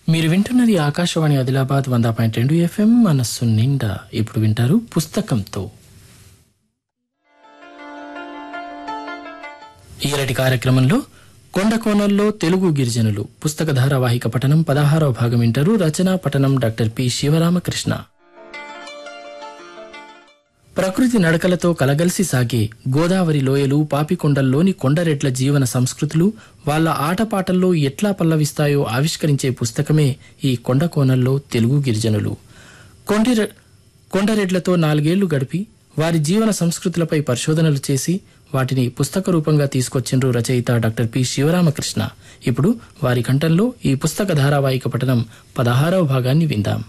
మీరు వింటున్నది ఆకాశవాణి ఆదిలాబాద్ వంద పాయింట్ రెండు ఎఫ్ఎం మనస్సు నిండా ఇప్పుడు వింటారు పుస్తకంతో ఈరటి కార్యక్రమంలో కొండ కోణంలో తెలుగు గిరిజనులు పుస్తక ధారావాహిక పఠనం పదహారవ భాగం వింటారు రచనా పఠనం డాక్టర్ పి శివరామకృష్ణ ప్రకృతి నడకలతో కలగలిసి సాగే గోదావరి లోయలు పాపికొండల్లోని కొండరెడ్ల జీవన సంస్కృతులు వాళ్ళ ఆటపాటల్లో ఎట్లా పల్లవిస్తాయో ఆవిష్కరించే పుస్తకమే ఈ కొండ కోణంలో తెలుగు గిరిజనులు కొండెర కొండరెడ్లతో నాలుగేళ్లు గడిపి వారి జీవన సంస్కృతులపై పరిశోధనలు చేసి వాటిని పుస్తక రూపంగా తీసుకొచ్చిండ్రు రచయిత డాక్టర్ పి శివరామకృష్ణ ఇప్పుడు వారి కంఠంలో ఈ పుస్తక ధారావాహిక పఠనం పదహారవ భాగాన్ని విందాం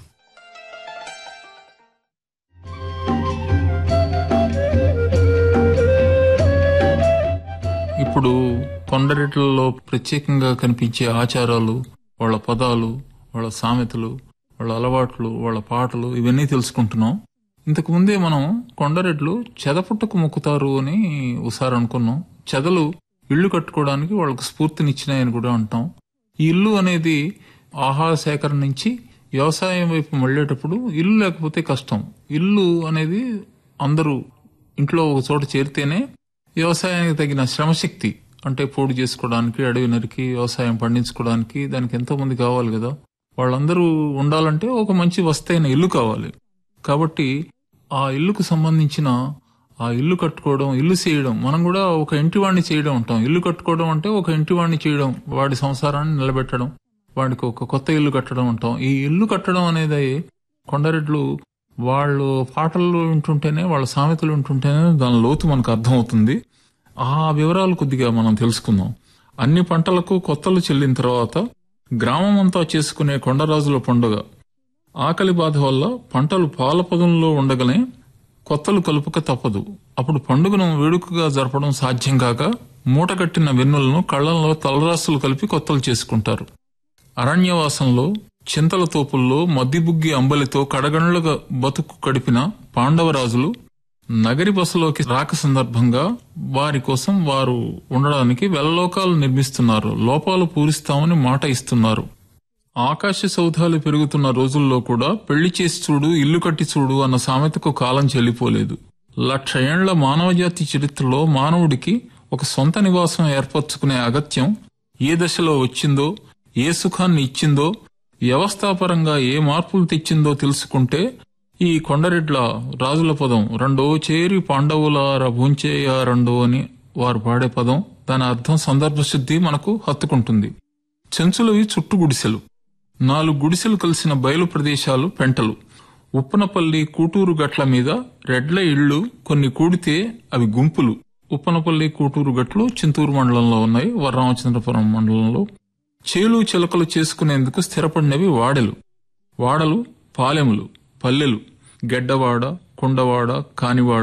ఇప్పుడు కొండరెట్లలో ప్రత్యేకంగా కనిపించే ఆచారాలు వాళ్ళ పదాలు వాళ్ళ సామెతలు వాళ్ళ అలవాట్లు వాళ్ళ పాటలు ఇవన్నీ తెలుసుకుంటున్నాం ఇంతకు ముందే మనం కొండరెట్లు చెదపుట్టకు మొక్కుతారు అని ఒకసారి అనుకున్నాం చెదలు ఇళ్లు కట్టుకోవడానికి వాళ్ళకు స్ఫూర్తినిచ్చినాయని కూడా అంటాం ఈ ఇల్లు అనేది ఆహార సేకరణ నుంచి వ్యవసాయం వైపు మళ్ళేటప్పుడు ఇల్లు లేకపోతే కష్టం ఇల్లు అనేది అందరూ ఇంట్లో ఒక చోట చేరితేనే వ్యవసాయానికి తగిన శ్రమశక్తి అంటే పోడు చేసుకోవడానికి అడవి నరికి వ్యవసాయం పండించుకోవడానికి దానికి ఎంతో మంది కావాలి కదా వాళ్ళందరూ ఉండాలంటే ఒక మంచి వస్తైన ఇల్లు కావాలి కాబట్టి ఆ ఇల్లుకు సంబంధించిన ఆ ఇల్లు కట్టుకోవడం ఇల్లు చేయడం మనం కూడా ఒక ఇంటివాణ్ణి చేయడం ఉంటాం ఇల్లు కట్టుకోవడం అంటే ఒక ఇంటివాణ్ణి చేయడం వాడి సంసారాన్ని నిలబెట్టడం వాడికి ఒక కొత్త ఇల్లు కట్టడం ఉంటాం ఈ ఇల్లు కట్టడం అనేది కొండరెడ్లు వాళ్ళు పాటలు వింటుంటేనే వాళ్ళ సామెతలు వింటుంటేనే దాని లోతు మనకు అర్థమవుతుంది ఆ వివరాలు కొద్దిగా మనం తెలుసుకుందాం అన్ని పంటలకు కొత్తలు చెల్లిన తర్వాత గ్రామం అంతా చేసుకునే కొండరాజుల పండుగ ఆకలి బాధ వల్ల పంటలు పాల పదంలో ఉండగానే కొత్తలు కలుపక తప్పదు అప్పుడు పండుగను వేడుకగా జరపడం సాధ్యం కాక మూటగట్టిన వెన్నులను కళ్లంలో తలరాసులు కలిపి కొత్తలు చేసుకుంటారు అరణ్యవాసంలో చింతల తోపుల్లో మద్దిబుగ్గి అంబలితో కడగండ్లుగా బతుకు గడిపిన పాండవరాజులు నగరి బసలోకి రాక సందర్భంగా వారి కోసం వారు ఉండడానికి వెల్లలోకాలు నిర్మిస్తున్నారు లోపాలు పూరిస్తామని మాట ఇస్తున్నారు ఆకాశ సౌధాలు పెరుగుతున్న రోజుల్లో కూడా పెళ్లి చేసి చూడు ఇల్లు కట్టి చూడు అన్న సామెతకు కాలం చెల్లిపోలేదు లక్ష ఏండ్ల మానవజాతి చరిత్రలో మానవుడికి ఒక సొంత నివాసం ఏర్పరచుకునే అగత్యం ఏ దశలో వచ్చిందో ఏ సుఖాన్ని ఇచ్చిందో వ్యవస్థాపరంగా ఏ మార్పులు తెచ్చిందో తెలుసుకుంటే ఈ కొండరెడ్ల రాజుల పదం రెండో చేరి పాండవులార భూంచేయ రెండో అని వారు పాడే పదం దాని అర్థం సందర్భశుద్ధి మనకు హత్తుకుంటుంది చెంచులవి చుట్టు గుడిసెలు నాలుగు గుడిసెలు కలిసిన బయలు ప్రదేశాలు పెంటలు ఉప్పనపల్లి కూటూరు గట్ల మీద రెడ్ల ఇళ్లు కొన్ని కూడితే అవి గుంపులు ఉప్పనపల్లి కూటూరు గట్లు చింతూరు మండలంలో ఉన్నాయి వరరామచంద్రపురం మండలంలో చేలు చిలకలు చేసుకునేందుకు స్థిరపడినవి వాడెలు వాడలు పాలెములు పల్లెలు గెడ్డవాడ కుండవాడ కానివాడ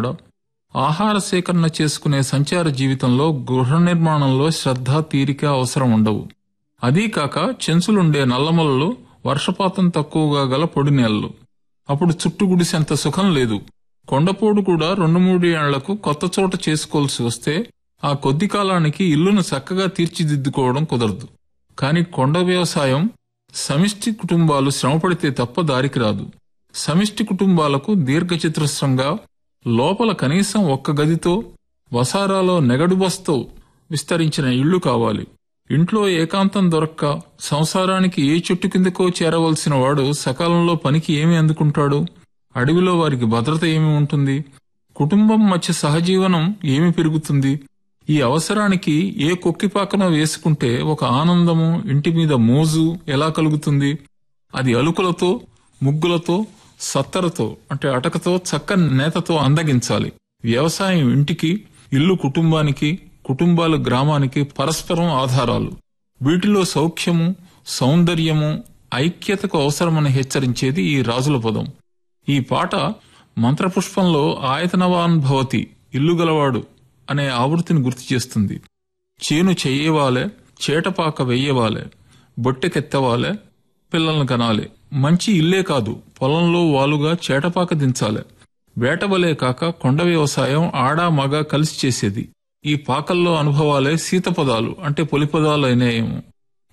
ఆహార సేకరణ చేసుకునే సంచార జీవితంలో గృహ నిర్మాణంలో శ్రద్ధ తీరిక అవసరం ఉండవు అదీ కాక చెంచులుండే నల్లమలలో వర్షపాతం తక్కువగా గల పొడి నేలలు అప్పుడు చుట్టు గుడిసెంత సుఖం లేదు కొండపోడు కూడా రెండు మూడు ఏళ్లకు కొత్త చోట చేసుకోవాల్సి వస్తే ఆ కొద్ది కాలానికి ఇల్లును చక్కగా తీర్చిదిద్దుకోవడం కుదరదు కాని కొండ వ్యవసాయం సమిష్టి కుటుంబాలు శ్రమపడితే తప్ప దారికి రాదు సమిష్టి కుటుంబాలకు దీర్ఘచతురస్రంగా లోపల కనీసం ఒక్క గదితో వసారాలో నెగడు బస్తో విస్తరించిన ఇళ్లు కావాలి ఇంట్లో ఏకాంతం దొరక్క సంసారానికి ఏ చెట్టు కిందకో చేరవలసిన వాడు సకాలంలో పనికి ఏమి అందుకుంటాడు అడవిలో వారికి భద్రత ఏమి ఉంటుంది కుటుంబం మధ్య సహజీవనం ఏమి పెరుగుతుంది ఈ అవసరానికి ఏ కొక్కిపాకన వేసుకుంటే ఒక ఆనందము ఇంటి మీద మోజు ఎలా కలుగుతుంది అది అలుకులతో ముగ్గులతో సత్తరతో అంటే అటకతో చక్కని నేతతో అందగించాలి వ్యవసాయం ఇంటికి ఇల్లు కుటుంబానికి కుటుంబాలు గ్రామానికి పరస్పరం ఆధారాలు వీటిలో సౌఖ్యము సౌందర్యము ఐక్యతకు అవసరమని హెచ్చరించేది ఈ రాజుల పదం ఈ పాట మంత్రపుష్పంలో ఆయతనవాన్ భవతి ఇల్లు గలవాడు అనే ఆవృత్తిని గుర్తు చేస్తుంది చేను చెయ్యవాలే చేటపాక వెయ్యవాలే బొట్టెకెత్తవాలే పిల్లలను కనాలి మంచి ఇల్లే కాదు పొలంలో వాలుగా చేటపాక దించాలి వేటవలే కాక కొండ వ్యవసాయం ఆడా మగ కలిసి చేసేది ఈ పాకల్లో అనుభవాలే సీతపదాలు అంటే పొలిపదాలు అయినాయేమో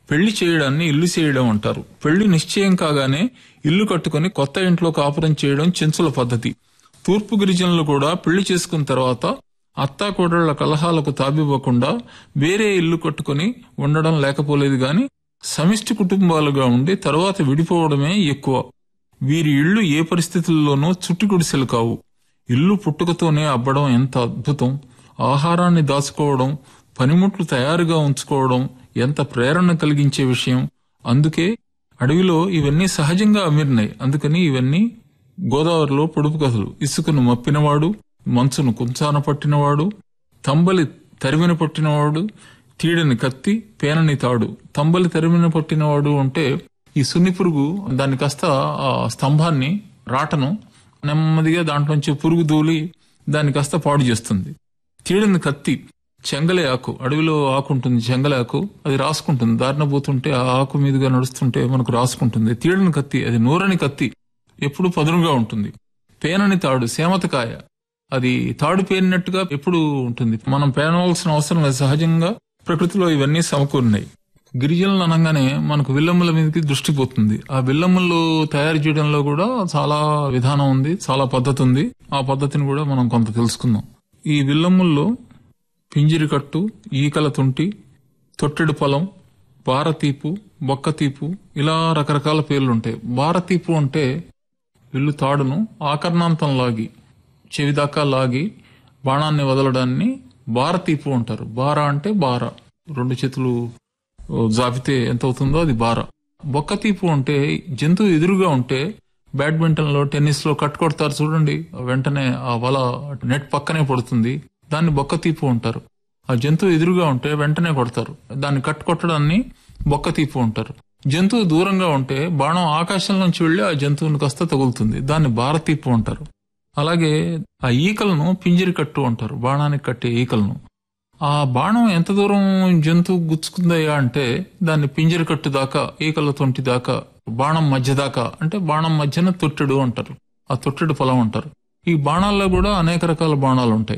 పెళ్లి చేయడాన్ని ఇల్లు చేయడం అంటారు పెళ్లి నిశ్చయం కాగానే ఇల్లు కట్టుకుని కొత్త ఇంట్లో కాపురం చేయడం చెంచుల పద్ధతి తూర్పు గిరిజనులు కూడా పెళ్లి చేసుకున్న తర్వాత అత్తా కోడళ్ల కలహాలకు తాబివ్వకుండా వేరే ఇల్లు కట్టుకుని ఉండడం లేకపోలేదు గాని సమిష్టి కుటుంబాలుగా ఉండి తర్వాత విడిపోవడమే ఎక్కువ వీరి ఇళ్లు ఏ పరిస్థితుల్లోనూ చుట్టి గుడిసెలు కావు ఇల్లు పుట్టుకతోనే అబ్బడం ఎంత అద్భుతం ఆహారాన్ని దాచుకోవడం పనిముట్లు తయారుగా ఉంచుకోవడం ఎంత ప్రేరణ కలిగించే విషయం అందుకే అడవిలో ఇవన్నీ సహజంగా అమిరినాయి అందుకని ఇవన్నీ గోదావరిలో పొడుపు కథలు ఇసుకను మప్పినవాడు మంచును కుంచాన పట్టినవాడు తంబలి తరిమిన పట్టినవాడు తీడని కత్తి పేనని తాడు తంబలి తరిమిన పట్టినవాడు అంటే ఈ సున్ని పురుగు దాని కాస్త ఆ స్తంభాన్ని రాటను నెమ్మదిగా దాంట్లోంచి పురుగు దూలి దాన్ని కాస్త పాడు చేస్తుంది తీడని కత్తి చెంగలే ఆకు అడవిలో ఆకు ఉంటుంది చెంగలే ఆకు అది రాసుకుంటుంది దారిన పోతుంటే ఆ ఆకు మీదుగా నడుస్తుంటే మనకు రాసుకుంటుంది తీడని కత్తి అది నూరని కత్తి ఎప్పుడు పదునుగా ఉంటుంది పేనని తాడు సేమతకాయ అది తాడు పేరినట్టుగా ఎప్పుడు ఉంటుంది మనం పేనవలసిన అవసరం లేదు సహజంగా ప్రకృతిలో ఇవన్నీ సమకూరినాయి గిరిజనులు అనగానే మనకు విల్లమ్ముల మీదకి దృష్టి పోతుంది ఆ విల్లమ్ములు తయారు చేయడంలో కూడా చాలా విధానం ఉంది చాలా పద్ధతి ఉంది ఆ పద్ధతిని కూడా మనం కొంత తెలుసుకుందాం ఈ విల్లమ్ముల్లో పింజిరి కట్టు ఈకల తుంటి తొట్టెడు పొలం భారతీపు బొక్కతీపు ఇలా రకరకాల పేర్లుంటాయి భారతీపు అంటే ఇల్లు తాడును ఆకర్ణాంతం లాగి చెవిదాకా లాగి బాణాన్ని వదలడాన్ని భారతీపు అంటారు బార అంటే బార రెండు చేతులు ఓ, జాపితే ఎంత అవుతుందో అది బార బొక్కతీపు అంటే జంతువు ఎదురుగా ఉంటే బ్యాడ్మింటన్ లో టెన్నిస్ లో కట్ కొడతారు చూడండి వెంటనే ఆ వల నెట్ పక్కనే పడుతుంది దాన్ని బొక్కతీపు అంటారు ఆ జంతువు ఎదురుగా ఉంటే వెంటనే కొడతారు దాన్ని కట్ కొట్టడాన్ని బొక్కతీపు అంటారు జంతువు దూరంగా ఉంటే బాణం ఆకాశం నుంచి వెళ్లి ఆ జంతువుని కాస్త తగులుతుంది దాన్ని భారతీపు అంటారు అలాగే ఆ ఈకలను పింజరి కట్టు అంటారు బాణానికి కట్టే ఈకలను ఆ బాణం ఎంత దూరం జంతువు గుచ్చుకుందయ్యా అంటే దాన్ని పింజరి కట్టు దాకా ఈకల తొంటి దాకా బాణం మధ్య దాకా అంటే బాణం మధ్యన తొట్టెడు అంటారు ఆ తొట్టెడు పొలం అంటారు ఈ బాణాల్లో కూడా అనేక రకాల బాణాలు ఉంటాయి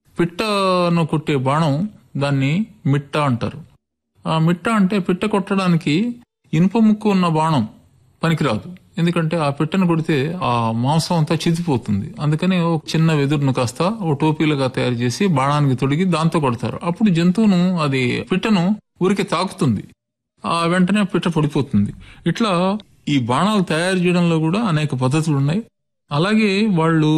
పిట్టను కొట్టే బాణం దాన్ని మిట్ట అంటారు ఆ మిట్ట అంటే పిట్ట కొట్టడానికి ఇనుప ముక్కు ఉన్న బాణం పనికిరాదు ఎందుకంటే ఆ పిట్టను కొడితే ఆ మాంసం అంతా చితిపోతుంది అందుకని ఒక చిన్న వెదురును కాస్త ఓ టోపీలుగా తయారు చేసి బాణానికి తొడిగి దాంతో కొడతారు అప్పుడు జంతువును అది పిట్టను ఊరికి తాకుతుంది ఆ వెంటనే పిట్ట పడిపోతుంది ఇట్లా ఈ బాణాలు తయారు చేయడంలో కూడా అనేక పద్ధతులు ఉన్నాయి అలాగే వాళ్ళు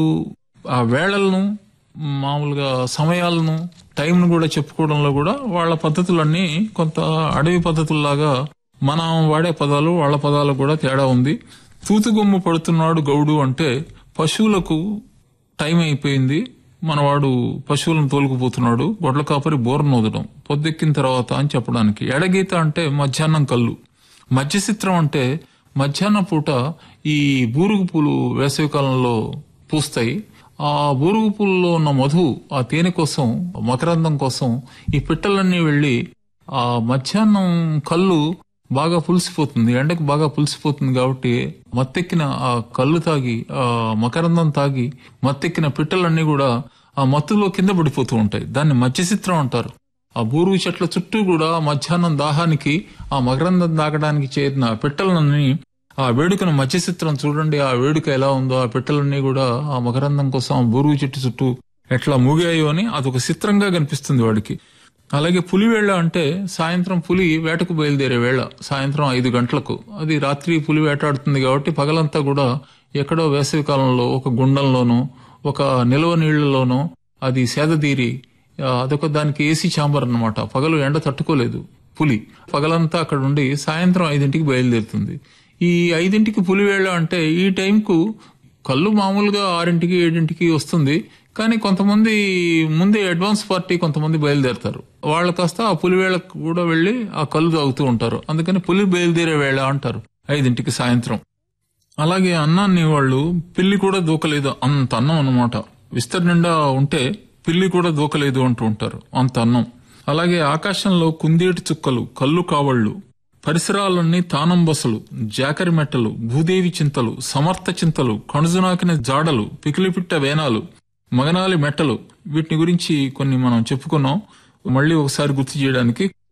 ఆ వేళలను మామూలుగా సమయాలను టైంను కూడా చెప్పుకోవడంలో కూడా వాళ్ళ పద్ధతులన్నీ కొంత అడవి పద్ధతుల్లాగా మనం వాడే పదాలు వాళ్ళ పదాలు కూడా తేడా ఉంది తూతుగుమ్మ పడుతున్నాడు గౌడు అంటే పశువులకు టైం అయిపోయింది మనవాడు పశువులను తోలుకుపోతున్నాడు గొడ్ల కాపరి బోర్ను వదడం పొద్దెక్కిన తర్వాత అని చెప్పడానికి ఎడగీత అంటే మధ్యాహ్నం కళ్ళు మధ్యచిత్రం అంటే మధ్యాహ్నం పూట ఈ బూరుగు పూలు వేసవికాలంలో పూస్తాయి ఆ బూరుగు పూలలో ఉన్న మధు ఆ తేనె కోసం మకరందం కోసం ఈ పిట్టలన్నీ వెళ్లి ఆ మధ్యాహ్నం కళ్ళు బాగా పులిసిపోతుంది ఎండకు బాగా పులిసిపోతుంది కాబట్టి మత్తెక్కిన ఆ కళ్ళు తాగి ఆ మకరందం తాగి మత్తెక్కిన పిట్టలన్నీ కూడా ఆ మత్తులో కింద పడిపోతూ ఉంటాయి దాన్ని మత్స్యచిత్రం అంటారు ఆ బూరుగు చెట్ల చుట్టూ కూడా మధ్యాహ్నం దాహానికి ఆ మకరందం తాగడానికి చేరిన పిట్టలన్నీ ఆ వేడుకను మత్స్యచిత్రం చూడండి ఆ వేడుక ఎలా ఉందో ఆ పిట్టలన్నీ కూడా ఆ మకరందం కోసం ఆ బూరుగు చెట్టు చుట్టూ ఎట్లా మూగాయో అని అదొక చిత్రంగా కనిపిస్తుంది వాడికి అలాగే పులి వేళ అంటే సాయంత్రం పులి వేటకు బయలుదేరే వేళ సాయంత్రం ఐదు గంటలకు అది రాత్రి పులి వేటాడుతుంది కాబట్టి పగలంతా కూడా ఎక్కడో వేసవి కాలంలో ఒక గుండంలోనో ఒక నిల్వ నీళ్లలోనో అది సేదతీరి ఆ, అదొక దానికి ఏసీ ఛాంబర్ అన్నమాట పగలు ఎండ తట్టుకోలేదు పులి పగలంతా అక్కడ ఉండి సాయంత్రం ఐదింటికి బయలుదేరుతుంది ఈ ఐదింటికి పులి వేళ అంటే ఈ టైంకు కళ్ళు మామూలుగా ఆరింటికి ఏడింటికి వస్తుంది కానీ కొంతమంది ముందే అడ్వాన్స్ పార్టీ కొంతమంది బయలుదేరతారు వాళ్ళు కాస్త ఆ పులి వేళకు కూడా వెళ్లి ఆ కళ్ళు తాగుతూ ఉంటారు అందుకని పులి బయలుదేరే వేళ అంటారు ఐదింటికి సాయంత్రం అలాగే అన్నాన్ని వాళ్ళు పిల్లి కూడా దూకలేదు అంత అన్నం అన్నమాట విస్తర్ నిండా ఉంటే పిల్లి కూడా దూకలేదు అంటూ ఉంటారు అంత అన్నం అలాగే ఆకాశంలో కుందేటి చుక్కలు కళ్ళు కావళ్లు పరిసరాలన్నీ తానం బసలు జాకరి మెట్టలు భూదేవి చింతలు సమర్థ చింతలు కణుజునాకిన జాడలు పికిలిపిట్ట వేనాలు మగనాలి మెట్టలు వీటిని గురించి కొన్ని మనం చెప్పుకున్నాం మళ్ళీ ఒకసారి గుర్తు చేయడానికి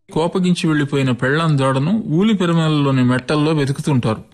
కోపగించి వెళ్లిపోయిన పెళ్లాం జాడను ఊలి పెరమలలోని మెట్టల్లో వెతుకుతుంటారు